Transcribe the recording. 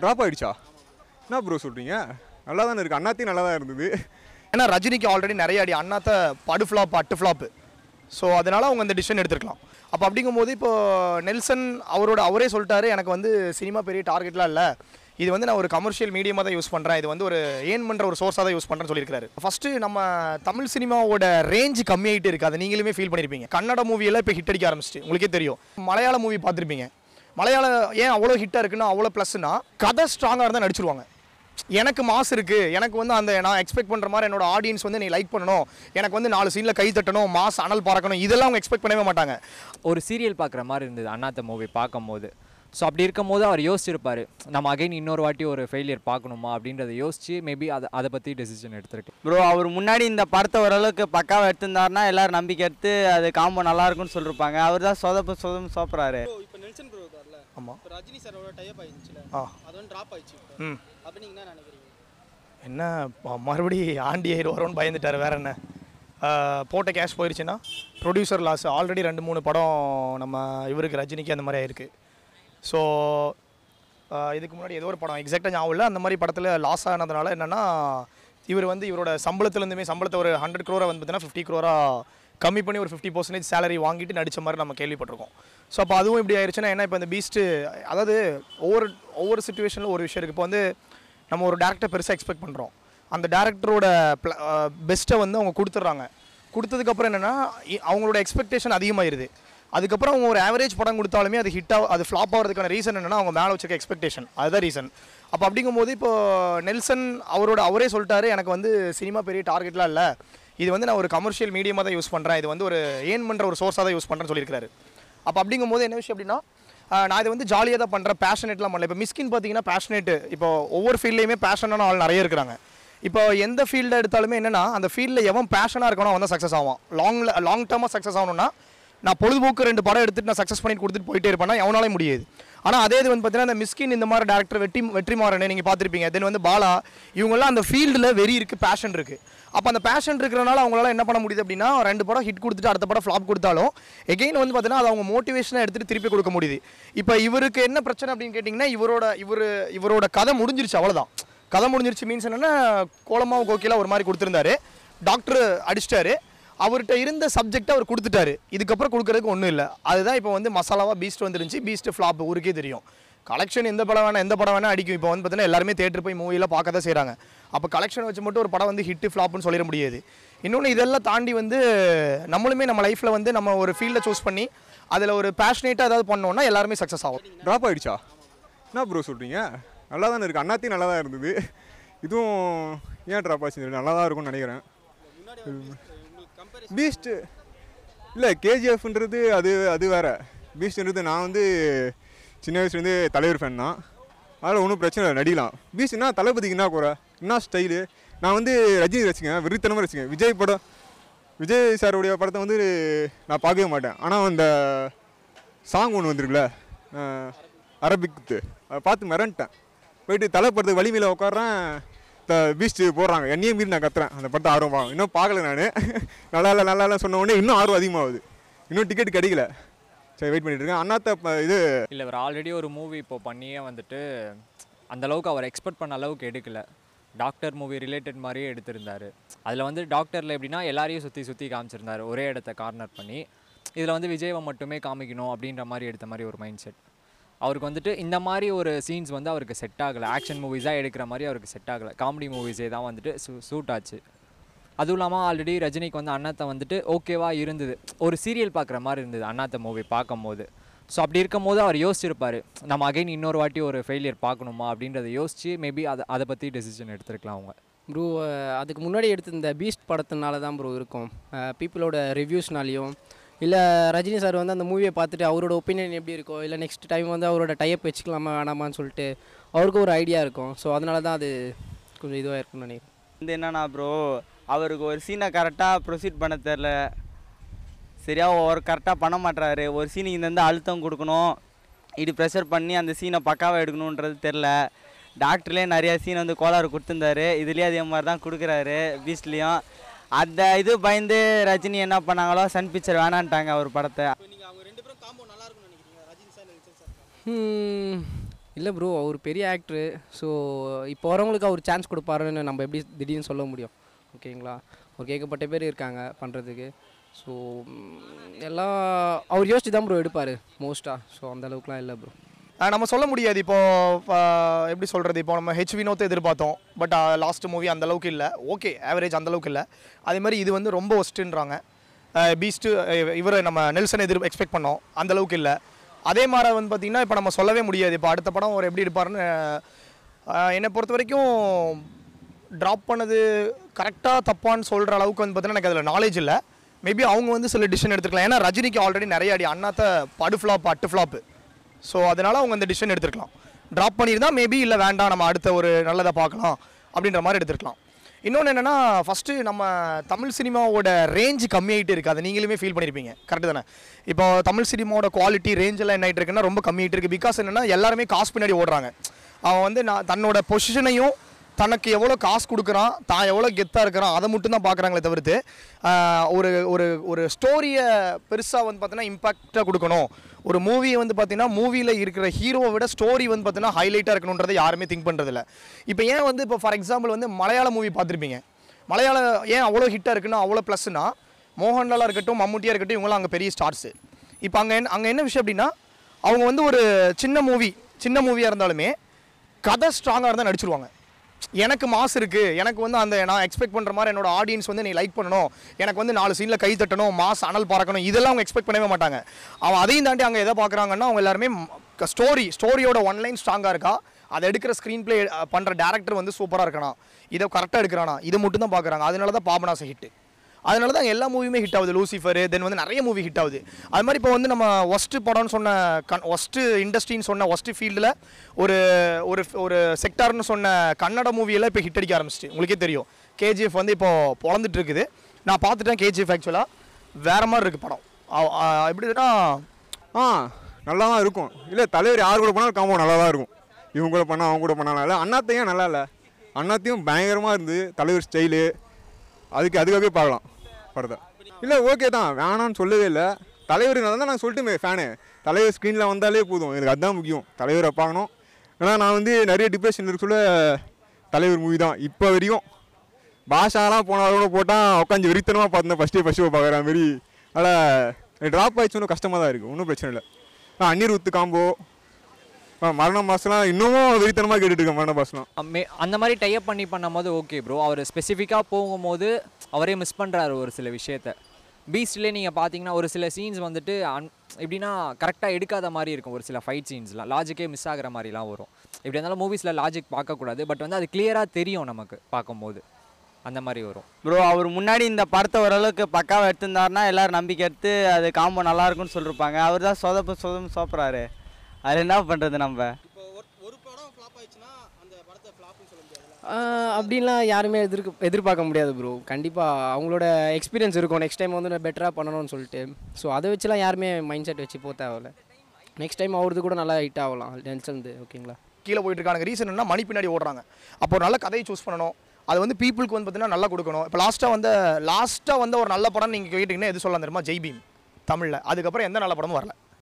Drop ஆயிடுச்சா என்ன bro சொல்கிறீங்க நல்லா தானே இருக்குது அண்ணாத்தையும் நல்லா தான் இருந்தது ஏன்னா ரஜினிக்கு ஆல்ரெடி நிறைய அடி அண்ணாத்த படு ஃப்ளாப் அட்டு ஃப்ளாப்பு ஸோ அதனால அவங்க அந்த டிசிஷன் எடுத்துருக்கலாம் அப்போ அப்படிங்கும்போது இப்போ நெல்சன் அவரோட அவரே சொல்லிட்டாரு எனக்கு வந்து சினிமா பெரிய டார்கெட்லாம் இல்லை இது வந்து நான் ஒரு கமர்ஷியல் மீடியமாக தான் யூஸ் பண்ணுறேன் இது வந்து ஒரு ஏன் பண்ணுற ஒரு சோர்ஸாக தான் யூஸ் பண்ணுறேன்னு சொல்லியிருக்காரு ஃபஸ்ட்டு நம்ம தமிழ் சினிமாவோட ரேஞ்ச் கம்மியாயிட்டு இருக்கு அதை நீங்களுமே ஃபீல் பண்ணியிருப்பீங்க கன்னட மூவியெல்லாம் இப்போ ஹிட் அடிக்க ஆரம்பிச்சிட்டு உங்களுக்கே தெரியும் மலையாள மூவி பார்த்துருப்பீங்க மலையாள ஏன் அவ்வளோ ஹிட்டாக இருக்குன்னா அவ்வளோ ப்ளஸ்னா கதை ஸ்ட்ராங்காக இருந்தால் நடிச்சிருவாங்க எனக்கு மாஸ் இருக்கு எனக்கு வந்து அந்த நான் எக்ஸ்பெக்ட் பண்ற மாதிரி என்னோட ஆடியன்ஸ் வந்து நீ லைக் பண்ணணும் எனக்கு வந்து நாலு சீன்ல கை தட்டணும் மாஸ் அனல் பறக்கணும் இதெல்லாம் அவங்க எக்ஸ்பெக்ட் பண்ணவே மாட்டாங்க ஒரு சீரியல் பார்க்குற மாதிரி இருந்தது அண்ணாத்த மூவி பார்க்கும்போது ஸோ அப்படி இருக்கும்போது அவர் யோசிச்சிருப்பாரு நம்ம அகைன் இன்னொரு வாட்டி ஒரு ஃபெயிலியர் பார்க்கணுமா அப்படின்றத யோசிச்சு மேபி அதை அதை பற்றி டெசிஷன் எடுத்திருக்கலாம் ப்ரோ அவர் முன்னாடி இந்த படத்தை ஓரளவுக்கு பக்காவாக எடுத்திருந்தாருன்னா எல்லாரும் நம்பிக்கை எடுத்து அது காம்போ நல்லா இருக்கும்னு சொல்லிருப்பாங்க அவர் தான் சொதப்பு சொதப்பு சோப்புறாரு இப்போ நெல்சன் ப்ரோ இருக்கார்ல ஆமா. இப்போ ரஜினி சாரோட டைப் ஆயிடுச்சுல ஆ. அது வந்து ட்ராப் ஆயிடுச்சு இப்போ ம் அப்போ நீங்கள் என்ன நினைக்கிறீங்க என்ன ப- மறுபடி ஆண்டி ஆயிடுவாரோன்னு பயந்துட்டாரு வேற என்ன ஆஹ், போட்ட கேஷ் போயிடுச்சுன்னா ப்ரொடியூசர் லாஸ் ஆல்ரெடி ரெண்டு மூணு படம் நம்ம இவருக்கு ரஜினிக்கு அந்த மாதிரி ஆயிருக்கு ஸோ இதுக்கு முன்னாடி ஏதோ ஒரு படம் எக்ஸாக்டாக ஞாபகம் இல்லை அந்த மாதிரி படத்தில் லாஸ் ஆனதுனால என்னென்னா இவர் வந்து இவரோட சம்பளத்துலேருந்துமே சம்பளத்தை ஒரு ஹண்ட்ரட் க்ரோரை வந்து பார்த்தீங்கன்னா ஃபிஃப்டி க்ரோராக கம்மி பண்ணி ஒரு ஃபிஃப்டி பர்சன்டேஜ் சேலரி வாங்கிட்டு நடித்த மாதிரி நம்ம கேள்விப்பட்டிருக்கோம் ஸோ அப்போ அதுவும் இப்படி ஆயிடுச்சுன்னா என்ன இப்போ இந்த பீஸ்ட்டு அதாவது ஒவ்வொரு ஒவ்வொரு சுச்சுவேஷனில் ஒரு விஷயம் இருக்குது இப்போ வந்து நம்ம ஒரு டேரக்டர் பெருசாக எக்ஸ்பெக்ட் பண்ணுறோம் அந்த டேரக்டரோட பெஸ்ட்டை வந்து அவங்க கொடுத்துட்றாங்க கொடுத்ததுக்கப்புறம் என்னென்னா அவங்களோட எக்ஸ்பெக்டேஷன் அதிகமாயிருது அதுக்கப்புறம் அவங்க ஒரு ஆவரேஜ் படம் கொடுத்தாலுமே அது ஹிட் ஆக அது ஃப்ளாப் ஆகிறதுக்கான ரீசன் என்னன்னா அவங்க மேலே வச்சிருக்க எக்ஸ்பெக்டேஷன் அதுதான் ரீசன் அப்போ அப்படிங்கும்போது இப்போ நெல்சன் அவரோட அவரே சொல்லிட்டாரு எனக்கு வந்து சினிமா பெரிய டார்கெட்லாம் இல்லை இது வந்து நான் ஒரு கமர்ஷியல் மீடியமாக தான் யூஸ் பண்ணுறேன் இது வந்து ஒரு ஏன் பண்ணுற ஒரு சோர்ஸாக தான் யூஸ் பண்ணுறேன்னு சொல்லியிருக்காரு அப்போ அப்படிங்கும்போது என்ன விஷயம் அப்படின்னா ஆஹ் நான் இதை வந்து ஜாலியாக தான் பண்ணுறேன் பேஷனேட்லாம் பண்ணல இப்போ மிஸ்கின் பார்த்தீங்கன்னா பேஷனேட்டு இப்போ ஒவ்வொரு ஃபீல்ட்லேயுமே பேஷனான ஆள் நிறைய இருக்கிறாங்க இப்போ எந்த ஃபீல்டை எடுத்தாலுமே என்னன்னா அந்த ஃபீல்டில் எவன் பேஷனாக இருக்கணும் அவன் தான் சக்ஸஸ் ஆவான் லாங்கில் லாங் டேர்மாக சக்ஸஸ் ஆகணும்னா நான் பொழுதுபோக்கு ரெண்டு படம் எடுத்துட்டு நான் சக்ஸஸ் பண்ணிட்டு கொடுத்துட்டு போயிட்டே இருப்பேன்னா எவனாலே முடியாது ஆனால் அதே இது வந்து பார்த்தீங்கன்னா இந்த மிஸ்கின் இந்த மாதிரி டேரக்டர் வெற்றி வெற்றிமாறன் நீங்கள் பார்த்துருப்பீங்க தென் வந்து பாலா இவங்கெல்லாம் அந்த ஃபீல்டில் வெறி இருக்குது பேஷன் இருக்குது அப்போ அந்த பேஷன் இருக்கிறனால அவங்களால என்ன பண்ண முடியுது அப்படின்னா ரெண்டு படம் ஹிட் கொடுத்துட்டு அடுத்த படம் ஃப்ளாப் கொடுத்தாலும் எகெயின் வந்து பார்த்தீங்கன்னா அது அவங்க மோட்டிவேஷனாக எடுத்துகிட்டு திருப்பி கொடுக்க முடியுது இப்போ இவருக்கு என்ன பிரச்சனை அப்படின்னு கேட்டிங்கன்னா இவரோட இவர் இவரோட கதை முடிஞ்சிருச்சு அவ்வளோதான் கதை முடிஞ்சிருச்சு மீன்ஸ் என்னன்னா கோலமாவு கோகிலா ஒரு மாதிரி கொடுத்துருந்தாரு டாக்டர் அடிச்சிட்டாரு அவர்கிட்ட இருந்த சப்ஜெக்ட் அவர் கொடுத்துட்டாரு இதுக்கப்புறம் கொடுக்கறதுக்கு ஒன்றும் இல்லை அதுதான் இப்போ வந்து மசாலாவாக பீஸ்ட் வந்துருந்துச்சு பீஸ்ட் ஃப்ளாப் ஊருக்கே தெரியும் கலெக்ஷன் எந்த படம் வேணா எந்த படம் வேணா அடிக்கும் இப்போ வந்து பார்த்தீங்கன்னா எல்லாருமே தேட்டர் போய் மூவியில் பார்க்க தான் செய்கிறாங்க அப்போ கலெக்ஷன் வச்சு மட்டும் ஒரு படம் வந்து ஹிட் ஃப்ளாப்னு சொல்லிட முடியாது இன்னொன்று இதெல்லாம் தாண்டி வந்து நம்மளுமே நம்ம லைஃப்பில் வந்து நம்ம ஒரு ஃபீல்டை சூஸ் பண்ணி அதில் ஒரு பேஷனேட்டாக ஏதாவது பண்ணோம்னா எல்லாருமே சக்ஸஸ் ஆகும் ட்ராப் ஆயிடுச்சா என்ன ப்ரோ சொல்கிறீங்க நல்லா தானே இருக்குது அண்ணாத்தையும் நல்லா தான் இருந்தது இதுவும் ஏன் ட்ராப் ஆச்சு தெரியல நல்லா தான் இருக்கும்னு நினைக்கிறேன் முன்னாடி உங்களுக்கு கம்பேரிசன் பீஸ்ட்டு இல்லை கேஜிஎஃப்ன்றது அது அது வேற பீஸ்ட்ன்றது நான் வந்து சின்ன வயசுலேருந்து தலைவர் ஃபேன் தான் அதில் ஒன்றும் பிரச்சனை இல்லை நடிக்கலாம் பீஸ்ட் என்ன தளபதிக்கு என்ன குறை என்ன ஸ்டைலு நான் வந்து ரஜினி ரசிக்கேன் வெறித்தனமாக ரசிக்கேன் விஜய் படம் விஜய் சாருடைய படத்தை வந்து நான் பார்க்கவே மாட்டேன் ஆனால் அந்த சாங் ஒன்று வந்திருக்குல்ல அஹ், அரபிக் குத்து அதை பார்த்து மிரண்டேன் போயிட்டு தலை படத்துக்கு வலிமையில் உட்காடுறேன் த பீஸ்ட்டு போடுறாங்க என்னையே மீறி நான் கத்துறேன் அந்த படத்தை ஆர்வம் பார்க்க இன்னும் பார்க்கல நான் நல்லா இல்லை நல்லா இல்லை சொன்ன உடனே இன்னும் ஆர்வம் அதிகமாகுது இன்னும் டிக்கெட் கிடைக்கல சரி வெயிட் பண்ணிட்டு இருக்கேன் அண்ணாத்த ப- இது இல்லை இவர் ஆல்ரெடி ஒரு மூவி இப்போ பண்ணியே வந்துட்டு அந்த அளவுக்கு அவர் எக்ஸ்பெக்ட் பண்ண அளவுக்கு எடுக்கல டாக்டர் மூவி ரிலேட்டட் மாதிரியே எடுத்திருந்தாரு அதில் வந்து டாக்டரில் எப்படின்னா எல்லாரையும் சுற்றி சுற்றி காமிச்சிருந்தாரு ஒரே இடத்த கார்னர் பண்ணி இதில் வந்து விஜயவை மட்டுமே காமிக்கணும் அப்படின்ற மாதிரி எடுத்த மாதிரி ஒரு மைண்ட் செட் அவருக்கு வந்துட்டு இந்த மாதிரி ஒரு சீன்ஸ் வந்து அவருக்கு செட் ஆகலை ஆக்ஷன் மூவிஸாக எடுக்கிற மாதிரி அவருக்கு செட் ஆகலை காமெடி மூவிஸே தான் வந்துட்டு சூ சூட் ஆச்சு அதுவும் இல்லாமல் ஆல்ரெடி ரஜினிக்கு வந்து அண்ணாத்த வந்துட்டு ஓகேவா இருந்தது ஒரு சீரியல் பார்க்குற மாதிரி இருந்தது அண்ணாத்த மூவி பார்க்கும்போது ஸோ அப்படி இருக்கும்போது அவர் யோசிச்சிருப்பாரு நம்ம அகைன் இன்னொரு வாட்டி ஒரு ஃபெயிலியர் பார்க்கணுமா அப்படின்றத யோசிச்சு மேபி அதை அதை பற்றி டெசிஷன் எடுத்திருக்கலாம் அவங்க ப்ரோ அதுக்கு முன்னாடி எடுத்த இந்த பீஸ்ட் படத்தினால தான் ப்ரோ இருக்கும் பீப்புளோட ரிவ்யூஸ்னாலையும் இல்லை ரஜினி சார் வந்து அந்த மூவியை பார்த்துட்டு அவரோட ஒப்பீனியன் எப்படி இருக்கோ இல்லை நெக்ஸ்ட் டைம் வந்து அவரோட டைப் வச்சுக்கலாமா வேணாமான்னு சொல்லிட்டு அவருக்கு ஒரு ஐடியா இருக்கும் ஸோ அதனால தான் அது கொஞ்சம் இதுவாக இருக்கும்னு நினைக்கிறேன் வந்து என்னன்னா ப்ரோ அவருக்கு ஒரு சீனை கரெக்டாக ப்ரொசீட் பண்ண தெரில சரியா ஒரு கரெக்டாக பண்ண மாட்றாரு ஒரு சீனுக்கு இந்த இந்த அழுத்தம் கொடுக்கணும் இது ப்ரெஷர் பண்ணி அந்த சீனை பக்காவாக எடுக்கணுன்றது தெரில டாக்டர்லேயே நிறைய சீன் வந்து கோளாறு கொடுத்துருந்தாரு இதுலேயே அதே மாதிரி தான் கொடுக்குறாரு பீஸ்ட்லேயும் அந்த இது பயந்து ரஜினி என்ன பண்ணாங்களோ சன் பிக்சர் வேணான்ட்டாங்க அவர் படத்தை இப்போ நீங்கள் அவங்க ரெண்டு பேரும் காம்போ நல்லா இருக்கும்னு நினைக்கிறீங்க ரஜினி சார் நெல்சன் சார் இல்லை ப்ரோ அவர் பெரிய ஆக்ட்ரு ஸோ இப்போ வரவங்களுக்கு அவர் சான்ஸ் கொடுப்பாருன்னு நம்ம எப்படி திடீர்னு சொல்ல முடியும் ஓகேங்களா ஒரு கேட்கப்பட்ட பேர் இருக்காங்க பண்ணுறதுக்கு ஸோ எல்லாம் அவர் யோசிச்சு தான் ப்ரோ எடுப்பார் மோஸ்ட்டாக ஸோ அந்த அளவுக்குலாம் இல்லை ப்ரோ ஆஹ் நம்ம சொல்ல முடியாது இப்போ ஆஹ் எப்படி சொல்கிறது இப்போ நம்ம ஹெச் வினோத்தை எதிர்பார்த்தோம் பட் லாஸ்ட் மூவி அந்த அளவுக்கு இல்லை ஓகே ஆவரேஜ் அந்த அளவுக்கு இல்லை அதே மாதிரி இது வந்து ரொம்ப ஒஸ்ட்டுன்றாங்க பீஸ்ட்டு இவரை நம்ம நெல்சன் எதிர் எக்ஸ்பெக்ட் பண்ணோம் அந்த அளவுக்கு இல்லை அதே மாதிரி வந்து பார்த்திங்கன்னா இப்போ நம்ம சொல்லவே முடியாது இப்போ அடுத்த படம் அவர் எப்படி எடுப்பாருன்னு ஆஹ் என்னை பொறுத்த வரைக்கும் ட்ராப் பண்ணது கரெக்டாக தப்பான்னு சொல்கிற அளவுக்கு வந்து பார்த்தீங்கன்னா எனக்கு அதில் நாலேஜ் இல்லை மேபி அவங்க வந்து சில டிசிஷன் எடுத்துருக்கலாம் ஏன்னா ரஜினிக்கு ஆல்ரெடி நிறைய அடி அண்ணாத்த படு ஃப்ளாப் அட்டு ஃப்ளாப்பு ஸோ அதனால் அவங்க அந்த டிசிஷன் எடுத்துருக்கலாம் ட்ராப் பண்ணியிருந்தா மேபி இல்லை வேண்டாம் நம்ம அடுத்த ஒரு நல்லதை பார்க்கலாம் அப்படின்ற மாதிரி எடுத்துருக்கலாம் இன்னொன்று என்னென்னா ஃபஸ்ட்டு நம்ம தமிழ் சினிமாவோட ரேஞ்ச் கம்மியாயிட்டு இருக்குது அதை நீங்களுமே ஃபீல் பண்ணியிருப்பீங்க கரெக்டு தானே இப்போ தமிழ் சினிமாவோட குவாலிட்டி ரேஞ்ச் எல்லாம் என்ன ஆயிட்டு இருக்குன்னா ரொம்ப கம்மியாயிட்டு இருக்குது பிகாஸ் என்னென்னா எல்லாருமே காசு பின்னாடி ஓடுறாங்க அவன் வந்து நான் தன்னோட பொசிஷனையும் தனக்கு எவ்வளோ காசு கொடுக்குறான் தான் எவ்வளோ கெத்தாக இருக்கிறான் அதை மட்டும் தான் பார்க்குறாங்களே தவிர்த்து ஆஹ், ஒரு ஒரு ஒரு ஸ்டோரியை பெருசாக வந்து பார்த்தீங்கன்னா இம்பாக்டாக கொடுக்கணும் ஒரு மூவியை வந்து பார்த்தீங்கன்னா மூவியில் இருக்கிற ஹீரோவை விட ஸ்டோரி வந்து பார்த்தீங்கன்னா ஹைலைட்டாக இருக்கணுன்றதை யாருமே திங்க் பண்ணுறதில்ல இப்போ ஏன் வந்து இப்போ ஃபார் எக்ஸாம்பிள் வந்து மலையாள மூவி பார்த்துருப்பீங்க மலையாள ஏன் அவ்வளோ ஹிட்டாக இருக்குன்னா அவ்வளோ ப்ளஸ்னா மோகன்லாலாக இருக்கட்டும் மம்முட்டியாக இருக்கட்டும் இவங்களாம் அங்கே பெரிய ஸ்டார்ஸு இப்போ அங்கே அங்கே என்ன விஷயம் அப்படின்னா அவங்க வந்து ஒரு சின்ன மூவி சின்ன மூவியாக இருந்தாலுமே கதை ஸ்ட்ராங்காக இருந்தால் நடிச்சிருவாங்க எனக்கு மாஸ் இருக்குது எனக்கு வந்து அந்த நான் எக்ஸ்பெக்ட் பண்ணுற மாதிரி என்னோட ஆடியன்ஸ் வந்து நீ லைக் பண்ணணும் எனக்கு வந்து நாலு சீனில் கை தட்டணும் மாஸ் அனல் பறக்கணும் இதெல்லாம் அவங்க எக்ஸ்பெக்ட் பண்ணவே மாட்டாங்க அவன் அதையும் தாண்டி அங்கே எதை பார்க்குறாங்கன்னா அவங்க எல்லாருமே ஸ்டோரி ஸ்டோரியோட ஒன் லைன் ஸ்ட்ராங்காக இருக்கா அதை எடுக்கிற ஸ்க்ரீன் ப்ளே பண்ணுற டேரக்டர் வந்து சூப்பராக இருக்கணும் இதை கரெக்டாக எடுக்கிறானா இதை மட்டும் தான் பார்க்குறாங்க அதனால தான் பாபநாச ஹிட்டு அதனால தான் எல்லா மூவியுமே ஹிட் ஆகுது லூசிஃபர் தென் வந்து நிறைய மூவி ஹிட் ஆகுது அது மாதிரி இப்போ வந்து நம்ம ஒஸ்ட்டு படம்னு சொன்ன கன் ஒஸ்ட்டு இண்டஸ்ட்ரின்னு சொன்ன ஒஸ்ட்டு ஃபீல்டில் ஒரு ஒரு ஒரு செக்டார்னு சொன்ன கன்னட மூவியெல்லாம் இப்போ ஹிட் அடிக்க ஆரம்பிச்சிட்டு உங்களுக்கே தெரியும் கேஜிஎஃப் வந்து இப்போ பொழந்துட்டு இருக்குது நான் பார்த்துட்டேன் கேஜிஎஃப் ஆக்சுவலாக வேறு மாதிரி இருக்குது படம் அ- அ- எப்படின்னா ஆ நல்லா தான் இருக்கும் இல்லை தலைவர் யார் கூட பண்ணாலும் காம்போ நல்லா தான் இருக்கும் இவங்க கூட பண்ணால் அவங்க கூட பண்ணாலும் இல்லை அண்ணாத்தையும் நல்லா இல்லை அண்ணாத்தையும் பயங்கரமாக இருந்து தலைவர் ஸ்டைலு அதுக்கு அதுக்காகவே பார்க்கலாம் படத்தை இல்லை ஓகே தான் வேணான்னு சொல்லவே இல்லை தலைவர் தான் நான் சொல்லிட்டுமே ஃபேனு தலைவர் ஸ்க்ரீனில் வந்தாலே போதும் எனக்கு அதுதான் முக்கியம் தலைவரை பார்க்கணும் ஏன்னா நான் வந்து நிறைய டிப்ரெஷன் இருக்க சொல்ல தலைவர் மூவி தான் இப்போ வரையும் பாஷாலாம் போனாலும் போட்டால் உட்காந்து வெறித்தனமாக பார்த்தேன் ஃபஸ்ட்டே ஃபஸ்ட்டு பார்க்குற மாதிரி அதனால் ட்ராப் ஆயிடுச்சுன்னு கஷ்டமாக தான் இருக்குது ஒன்றும் பிரச்சனை இல்லை ஆ அந்நீர் காம்போ ஆ, மரண மாசம்லாம் இன்னமும் வெறித்தனமாக கேட்டுட்டு இருக்கேன் மரண பாஸ்லாம் மே அந்த மாதிரி டைப் பண்ணி பண்ணும்போது ஓகே ப்ரோ அவர் ஸ்பெசிஃபிக்காக போகும்போது அவரே மிஸ் பண்ணுறாரு ஒரு சில விஷயத்த பீஸ்ட்லேயே நீங்கள் பார்த்தீங்கன்னா ஒரு சில சீன்ஸ் வந்துட்டு அன் எப்படின்னா கரெக்டாக எடுக்காத மாதிரி இருக்கும் ஒரு சில ஃபைட் சீன்ஸ்லாம் லாஜிக்கே மிஸ் ஆகிற மாதிரிலாம் வரும் எப்படி இருந்தாலும் மூவிஸில் லாஜிக் பார்க்கக்கூடாது பட் வந்து அது கிளியராக தெரியும் நமக்கு பார்க்கும்போது அந்த மாதிரி வரும் ப்ரோ அவர் முன்னாடி இந்த படத்தை ஓரளவுக்கு பக்காவாக எடுத்திருந்தாருன்னா எல்லாரும் நம்பிக்கை எடுத்து அது காம்போ நல்லா இருக்கும்னு சொல்லியிருப்பாங்க அவர் தான் சொதப்பு சொதப்பு சோப்புறாரு அது என்ன பண்ணுறது நம்ம இப்போ ஒரு ஒரு படம் ஃப்ளாப் ஆயிடுச்சுன்னா அந்த படத்தை ஃப்ளாப்னு சொல்ல முடியாதுல்ல ஆஹ் அப்படின்லாம் யாருமே எதிர்க்க எதிர்பார்க்க முடியாது ப்ரோ கண்டிப்பாக அவங்களோட எக்ஸ்பீரியன்ஸ் இருக்கும் நெக்ஸ்ட் டைம் வந்து நான் பெட்டராக பண்ணணும்னு சொல்லிட்டு ஸோ அதை வச்சுலாம் யாருமே மைண்ட் செட் வச்சு போக தேவையில்ல நெக்ஸ்ட் டைம் அவரது கூட நல்லா ஹிட் ஆகலாம் நெல்சன்து ஓகேங்களா கீழே போயிட்டு இருக்காங்க ரீசன் என்ன மணி பின்னாடி ஓடுறாங்க அப்போ ஒரு நல்ல கதையை சூஸ் பண்ணணும் அது வந்து பீப்புளுக்கு வந்து பார்த்தீங்கன்னா நல்லா கொடுக்கணும் இப்போ லாஸ்ட்டாக வந்து லாஸ்ட்டாக வந்து ஒரு நல்ல படம் நீங்கள் கேட்டிங்கன்னா எது சொல்லலாம் தெரியுமா ஜெய் பீம் தமிழில் அதுக்கப்புறம் எந்த நல்ல படமும் வரல